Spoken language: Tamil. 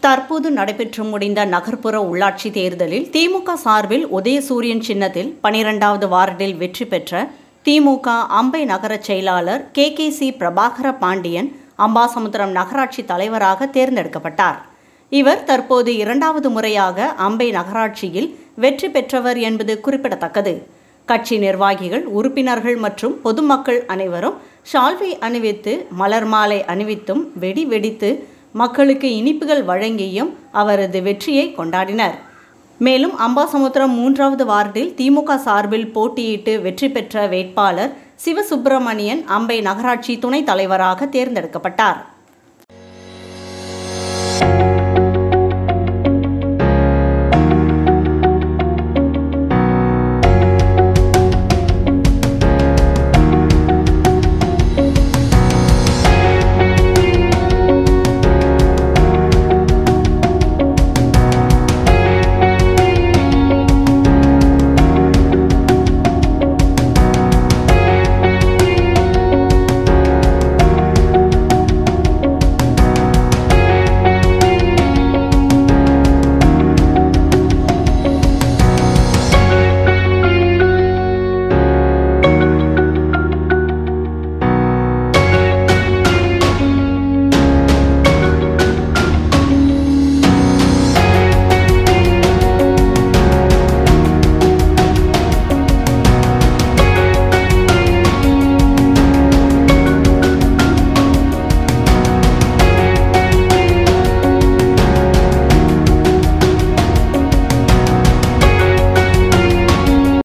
தற்போது நடைபெற்று முடிந்த நகர்ப்புற உள்ளாட்சி தேர்தலில் திமுக சார்பில் உதயசூரியன் சின்னத்தில் பனிரெண்டாவது வார்டில் வெற்றி பெற்ற திமுக அம்பை நகர செயலாளர் K K C Prabhakara Pandian Ambasamudram நகராட்சி தலைவராக தேர்ந்தெடுக்கப்பட்டார் இவர் தற்போது இரண்டாவது முறையாக அம்பை நகராட்சியில் வெற்றி பெற்றவர் என்பது குறிப்பிடத்தக்கது கட்சி நிர்வாகிகள் உறுப்பினர்கள் மற்றும் பொதுமக்கள் அனைவரும் ஷால்வை அணிவித்து மலர் மாலை அணிவித்தும் வெடி வெடித்து மக்களுக்கு இனிப்புகள் வழங்கியும் அவரது வெற்றியை கொண்டாடினர் மேலும் அம்பாசமுத்திரம் மூன்றாவது வார்டில் திமுக சார்பில் போட்டியிட்டு வெற்றி பெற்ற வேட்பாளர் சிவசுப்பிரமணியன் அம்பை நகராட்சி துணைத் தலைவராக தேர்ந்தெடுக்கப்பட்டார்